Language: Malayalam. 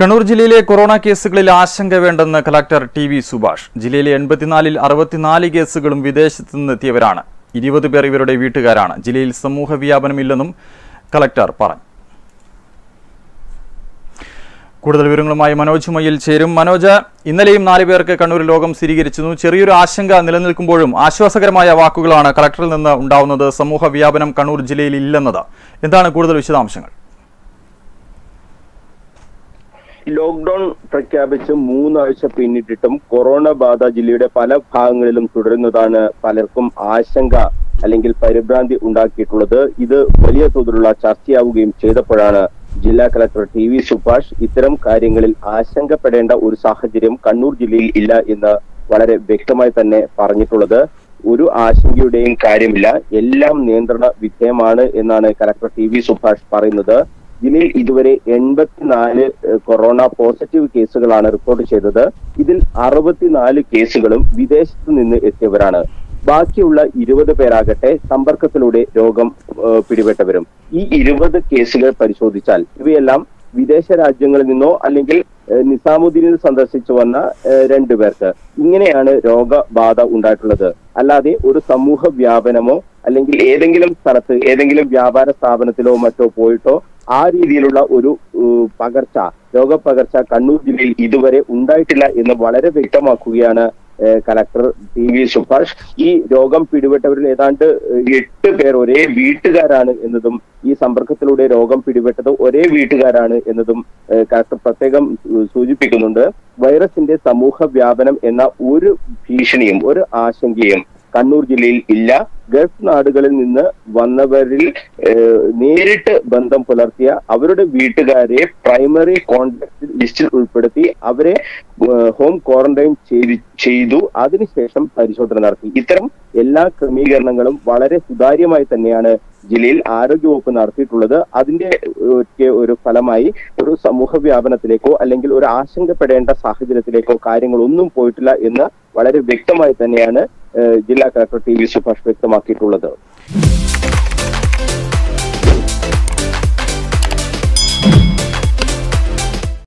കണ്ണൂർ ജില്ലയിലെ കൊറോണ കേസുകളിൽ ആശങ്ക വേണ്ടെന്ന് കളക്ടർ ടി വി സുഭാഷ് ജില്ലയിലെ എൺപത്തിനാലിൽ അറുപത്തിനാല് കേസുകളും വിദേശത്തു നിന്നെത്തിയവരാണ് ഇരുപത് പേർ ഇവരുടെ വീട്ടുകാരാണ് ജില്ലയിൽ സമൂഹ വ്യാപനമില്ലെന്നും കളക്ടർ പറഞ്ഞു കൂടുതൽ വിവരങ്ങളുമായി മനോജ് മയ്യിൽ ചേരും മനോജ് ഇന്നലെയും നാല് പേർക്ക് കണ്ണൂരിൽ രോഗം സ്ഥിരീകരിച്ചിരുന്നു ചെറിയൊരു ആശങ്ക നിലനിൽക്കുമ്പോഴും ആശ്വാസകരമായ വാക്കുകളാണ് കളക്ടറിൽ നിന്ന് ഉണ്ടാവുന്നത് സമൂഹ വ്യാപനം കണ്ണൂർ ജില്ലയിൽ ഇല്ലെന്നത് എന്താണ് കൂടുതൽ വിശദാംശങ്ങൾ ലോക്ക്ഡൌൺ പ്രഖ്യാപിച്ച് മൂന്നാഴ്ച പിന്നിട്ടിട്ടും കൊറോണ ബാധ ജില്ലയുടെ പല ഭാഗങ്ങളിലും തുടരുന്നതാണ് പലർക്കും ആശങ്ക അല്ലെങ്കിൽ പരിഭ്രാന്തി ഉണ്ടാക്കിയിട്ടുള്ളത് ഇത് വലിയ തോതിലുള്ള ചർച്ചയാവുകയും ചെയ്തപ്പോഴാണ് ജില്ലാ കളക്ടർ ടി വി സുഭാഷ് ഇത്തരം കാര്യങ്ങളിൽ ആശങ്കപ്പെടേണ്ട ഒരു സാഹചര്യം കണ്ണൂർ ജില്ലയിൽ ഇല്ല എന്ന് വളരെ വ്യക്തമായി തന്നെ പറഞ്ഞിട്ടുള്ളത് ഒരു ആശങ്കയുടെയും കാര്യമില്ല എല്ലാം നിയന്ത്രണ വിധേയമാണ് എന്നാണ് കളക്ടർ ടി വി സുഭാഷ് പറയുന്നത് ജില്ലയിൽ ഇതുവരെ എൺപത്തിനാല് കൊറോണ പോസിറ്റീവ് കേസുകളാണ് റിപ്പോർട്ട് ചെയ്തത് ഇതിൽ അറുപത്തിനാല് കേസുകളും വിദേശത്ത് നിന്ന് എത്തിയവരാണ് ബാക്കിയുള്ള ഇരുപത് പേരാകട്ടെ സമ്പർക്കത്തിലൂടെ രോഗം ഏഹ്, പിടിപെട്ടവരും ഈ ഇരുപത് കേസുകൾ പരിശോധിച്ചാൽ ഇവയെല്ലാം വിദേശ രാജ്യങ്ങളിൽ നിന്നോ അല്ലെങ്കിൽ ഏഹ്, നിസാമുദ്ദീനിൽ സന്ദർശിച്ചു വന്ന ഏഹ്, രണ്ടു പേർക്ക് ഇങ്ങനെയാണ് രോഗബാധ ഉണ്ടായിട്ടുള്ളത് അല്ലാതെ ഒരു സമൂഹ വ്യാപനമോ അല്ലെങ്കിൽ ഏതെങ്കിലും സ്ഥലത്ത് ഏതെങ്കിലും വ്യാപാര സ്ഥാപനത്തിലോ മറ്റോ പോയിട്ടോ ആ രീതിയിലുള്ള ഒരു ഏഹ്, പകർച്ച രോഗപകർച്ച കണ്ണൂർ ജില്ലയിൽ ഇതുവരെ ഉണ്ടായിട്ടില്ല എന്ന് വളരെ വ്യക്തമാക്കുകയാണ് ഏഹ്, കലക്ടർ ടി വി സുഭാഷ് ഈ രോഗം പിടിപെട്ടവരിൽ ഏതാണ്ട് എട്ട് പേർ ഒരേ വീട്ടുകാരാണ് എന്നതും ഈ സമ്പർക്കത്തിലൂടെ രോഗം പിടിപെട്ടത് ഒരേ വീട്ടുകാരാണ് എന്നതും ഏഹ്, കലക്ടർ പ്രത്യേകം ഏഹ്, സൂചിപ്പിക്കുന്നുണ്ട് വൈറസിന്റെ സമൂഹ വ്യാപനം എന്ന ഒരു ഭീഷണിയും ഒരു ആശങ്കയും കണ്ണൂർ ജില്ലയിൽ ഇല്ല ഗൾഫ് നാടുകളിൽ നിന്ന് വന്നവരിൽ ഏഹ്, നേരിട്ട് ബന്ധം പുലർത്തിയ അവരുടെ വീട്ടുകാരെ പ്രൈമറി കോണ്ടാക്ട് ലിസ്റ്റിൽ ഉൾപ്പെടുത്തി അവരെ ഏഹ്, ഹോം ക്വാറന്റൈൻ ചെയ്തി ചെയ്തു അതിനുശേഷം പരിശോധന നടത്തി ഇത്തരം എല്ലാ ക്രമീകരണങ്ങളും വളരെ സുതാര്യമായി തന്നെയാണ് ജില്ലയിൽ ആരോഗ്യവകുപ്പ് നടത്തിയിട്ടുള്ളത് അതിന്റെ ഒക്കെ ഒരു ഫലമായി ഒരു സമൂഹ വ്യാപനത്തിലേക്കോ അല്ലെങ്കിൽ ഒരു ആശങ്കപ്പെടേണ്ട സാഹചര്യത്തിലേക്കോ കാര്യങ്ങളൊന്നും പോയിട്ടില്ല എന്ന് വളരെ വ്യക്തമായി തന്നെയാണ് ഏഹ്, ജില്ലാ കളക്ടർ ടി വി സുഭാഷ് വ്യക്തമാക്കിയിട്ടുള്ളത്